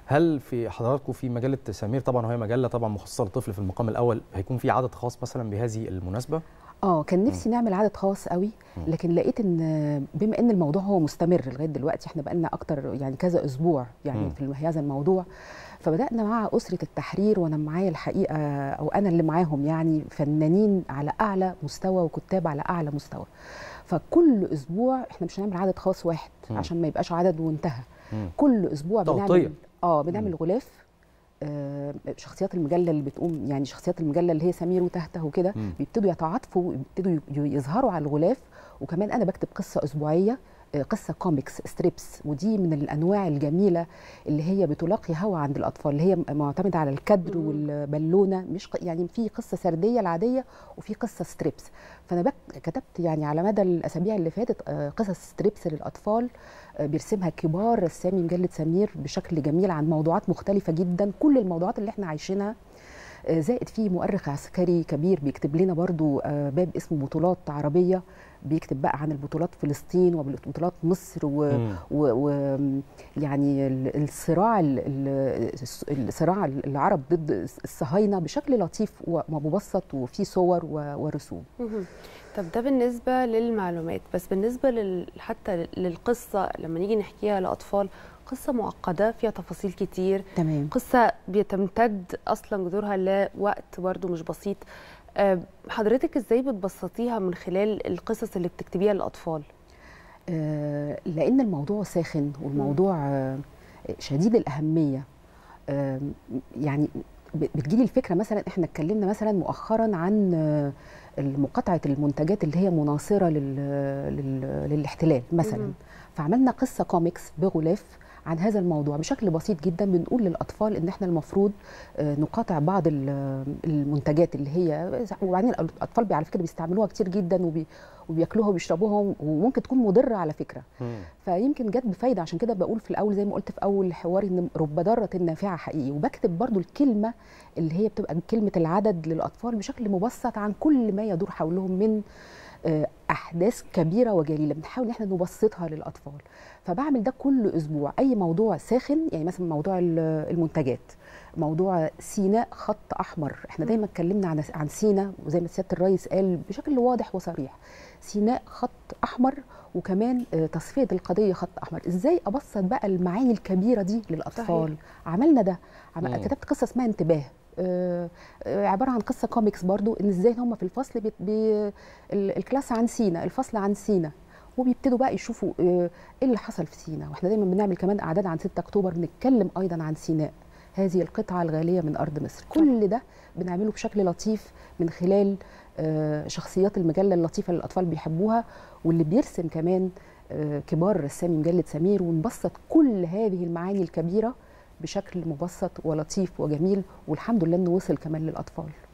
هل في حضراتكم في مجله سمير طبعا وهي مجله طبعا مخصصه للطفل في المقام الاول هيكون في عدد خاص مثلا بهذه المناسبه اه كان نفسي نعمل عدد خاص قوي لكن لقيت ان بما ان الموضوع هو مستمر لغايه دلوقتي احنا بقالنا اكتر يعني كذا اسبوع يعني مم. في هذا الموضوع فبدانا مع اسره التحرير وانا معايا الحقيقه او انا اللي معاهم يعني فنانين على اعلى مستوى وكتاب على اعلى مستوى فكل اسبوع احنا مش هنعمل عدد خاص واحد مم. عشان ما يبقاش عدد وانتهى مم. كل اسبوع تغطية. بنعمل اه بنعمل مم. غلاف آه، شخصيات المجله اللي بتقوم يعني شخصيات المجله اللي هي سمير وتهته وكده مم. بيبتدوا يتعاطفوا ويبتدوا ي- يظهروا على الغلاف وكمان انا بكتب قصه اسبوعيه آه، قصه كوميكس ستريبس ودي من الانواع الجميله اللي هي بتلاقي هوى عند الاطفال اللي هي معتمده على الكادر مم. والبالونه مش ق- يعني في قصه سرديه العاديه وفي قصه ستريبس فانا بك كتبت يعني على مدى الاسابيع اللي فاتت آه، قصص ستريبس للاطفال آه، بيرسمها كبار رسامي مجله سمير بشكل جميل عن موضوعات مختلفه جدا كل الموضوعات اللي احنا عايشينها آه، زائد في مؤرخ عسكري كبير بيكتب لنا برضو آه، باب اسمه بطولات عربيه بيكتب بقى عن البطولات فلسطين وبطولات مصر و, مم. و, و يعني ال- الصراع ال- ال- الصراع العرب ضد الصهاينه بشكل لطيف ومبسط وفي صور و- ورسوم مهم. طب ده بالنسبة للمعلومات بس بالنسبة لل... حتى للقصة لما نيجي نحكيها لأطفال قصة معقدة فيها تفاصيل كتير تمام قصة بتمتد أصلا جذورها لوقت برضو مش بسيط آه، حضرتك ازاي بتبسطيها من خلال القصص اللي بتكتبيها للأطفال؟ آه، لان الموضوع ساخن والموضوع آه، شديد الاهميه آه، يعني ب- بتجيلي الفكره مثلا احنا اتكلمنا مثلا مؤخرا عن آه، مقاطعه المنتجات اللي هي مناصره لل... لل... للاحتلال مثلا مهم. فعملنا قصه كوميكس بغلاف عن هذا الموضوع بشكل بسيط جدا بنقول للاطفال ان احنا المفروض آه، نقاطع بعض ال- المنتجات اللي هي وبعدين الاطفال على فكره بيستعملوها كتير جدا وبي... وبياكلوها وبيشربوها وممكن تكون مضره على فكره مم. فيمكن جت بفايده عشان كده بقول في الاول زي ما قلت في اول حواري ان رب ضاره نافعه حقيقي وبكتب برضو الكلمه اللي هي بتبقى كلمه العدد للاطفال بشكل مبسط عن كل ما يدور حولهم من آه، احداث كبيره وجليله بنحاول ان احنا نبسطها للاطفال فبعمل ده كل اسبوع اي موضوع ساخن يعني مثلا موضوع ال- المنتجات موضوع سيناء خط احمر احنا دايما اتكلمنا عن عن سيناء وزي ما سياده الرئيس قال بشكل واضح وصريح سيناء خط احمر وكمان آه، تصفيه القضيه خط احمر ازاي ابسط بقى المعاني الكبيره دي للاطفال صحيح. عملنا ده عم... مم. كتبت قصه اسمها انتباه آه، آه، عباره عن قصه كوميكس برضو ان ازاي هم في الفصل بي... بي... ال- الكلاس عن سينا الفصل عن سينا وبيبتدوا بقى يشوفوا آه، ايه اللي حصل في سينا واحنا دايما بنعمل كمان اعداد عن 6 اكتوبر بنتكلم ايضا عن سيناء هذه القطعه الغاليه من ارض مصر كل ده بنعمله بشكل لطيف من خلال آه، شخصيات المجله اللطيفه اللي الاطفال بيحبوها واللي بيرسم كمان آه، كبار رسامي مجله سمير ونبسط كل هذه المعاني الكبيره بشكل مبسط ولطيف وجميل والحمد لله انه وصل كمان للاطفال